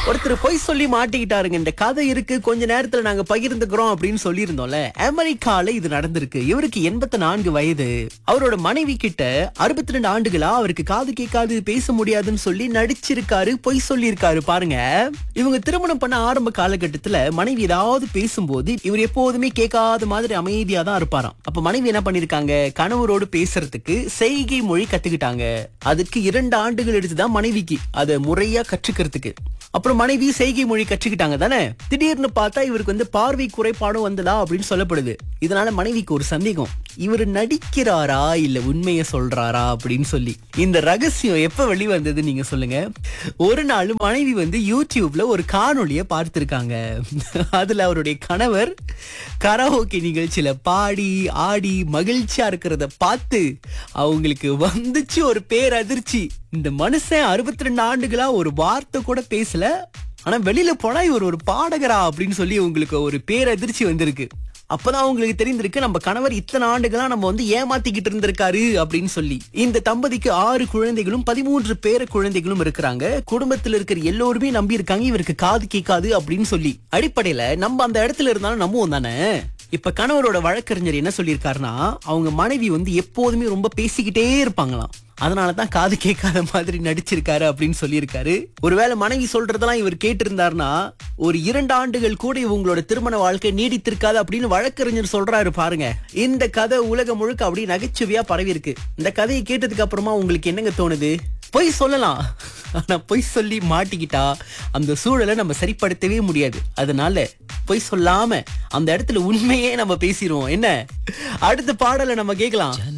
ஒருத்தர் பொய் சொல்லி மாட்டிக்கிட்டாருங்க இந்த கதை இருக்கு கொஞ்ச நேரத்துல நாங்க பகிர்ந்துக்கிறோம் அப்படின்னு சொல்லியிருந்தோம்ல அமெரிக்கால இது நடந்திருக்கு இவருக்கு எண்பத்தி நான்கு வயது அவரோட மனைவி கிட்ட அறுபத்தி ரெண்டு ஆண்டுகளா அவருக்கு காது கேட்காது பேச முடியாதுன்னு சொல்லி நடிச்சிருக்காரு பொய் சொல்லியிருக்காரு பாருங்க இவங்க திருமணம் பண்ண ஆரம்ப காலகட்டத்துல மனைவி ஏதாவது பேசும்போது இவர் எப்போதுமே கேட்காத மாதிரி அமைதியா தான் இருப்பாராம் அப்ப மனைவி என்ன பண்ணிருக்காங்க கணவரோடு பேசுறதுக்கு செய்கை மொழி கத்துக்கிட்டாங்க அதுக்கு இரண்டு ஆண்டுகள் எடுத்துதான் மனைவிக்கு அதை முறையா கற்றுக்கிறதுக்கு அப்புறம் மனைவி செய்கை மொழி கற்றுக்கிட்டாங்க தானே திடீர்னு பார்த்தா இவருக்கு வந்து பார்வை குறைபாடும் வந்ததா அப்படின்னு சொல்லப்படுது இதனால மனைவிக்கு ஒரு சந்தேகம் இவர் நடிக்கிறாரா இல்ல உண்மையை சொல்றாரா அப்படின்னு சொல்லி இந்த ரகசியம் எப்ப வெளிவந்தது நீங்க சொல்லுங்க ஒரு நாள் மனைவி வந்து யூடியூப்ல ஒரு காணொளிய பார்த்திருக்காங்க அதுல அவருடைய கணவர் கராஓகே நிகழ்ச்சியில பாடி ஆடி மகிழ்ச்சியா இருக்கிறத பார்த்து அவங்களுக்கு வந்துச்சு ஒரு பேரதிர்ச்சி இந்த மனுஷன் அறுபத்தி ரெண்டு ஆண்டுகளா ஒரு வார்த்தை கூட பேசல ஆனா வெளியில போனா இவர் ஒரு பாடகரா அப்படின்னு சொல்லி உங்களுக்கு ஒரு பேரதிர்ச்சி வந்திருக்கு அப்பதான் அவங்களுக்கு தெரிந்திருக்கு நம்ம கணவர் இத்தனை ஆண்டுகளா நம்ம வந்து ஏமாத்திக்கிட்டு இருந்திருக்காரு அப்படின்னு சொல்லி இந்த தம்பதிக்கு ஆறு குழந்தைகளும் பதிமூன்று பேர குழந்தைகளும் இருக்கிறாங்க குடும்பத்துல இருக்கிற எல்லோருமே நம்பி இருக்காங்க இவருக்கு காது கேட்காது அப்படின்னு சொல்லி அடிப்படையில நம்ம அந்த இடத்துல இருந்தாலும் நம்புவோம் தானே இப்ப கணவரோட வழக்கறிஞர் என்ன சொல்லியிருக்காருன்னா அவங்க மனைவி வந்து எப்போதுமே ரொம்ப பேசிக்கிட்டே இருப்பாங்களாம் அதனாலதான் காது கேட்காத மாதிரி நடிச்சிருக்காரு அப்படின்னு சொல்லியிருக்காரு ஒருவேளை மனைவி சொல்றதெல்லாம் இவர் கேட்டிருந்தாருன்னா ஒரு இரண்டு ஆண்டுகள் கூட இவங்களோட திருமண வாழ்க்கை நீடித்திருக்காது அப்படின்னு வழக்கறிஞர் சொல்றாரு பாருங்க இந்த கதை உலகம் முழுக்க அப்படியே நகைச்சுவையா பரவி இருக்கு இந்த கதையை கேட்டதுக்கு அப்புறமா உங்களுக்கு என்னங்க தோணுது பொய் சொல்லலாம் ஆனா பொய் சொல்லி மாட்டிக்கிட்டா அந்த சூழலை நம்ம சரிப்படுத்தவே முடியாது அதனால பொய் சொல்லாம அந்த இடத்துல உண்மையே நம்ம பேசிடுவோம் என்ன அடுத்த பாடலை நம்ம கேட்கலாம்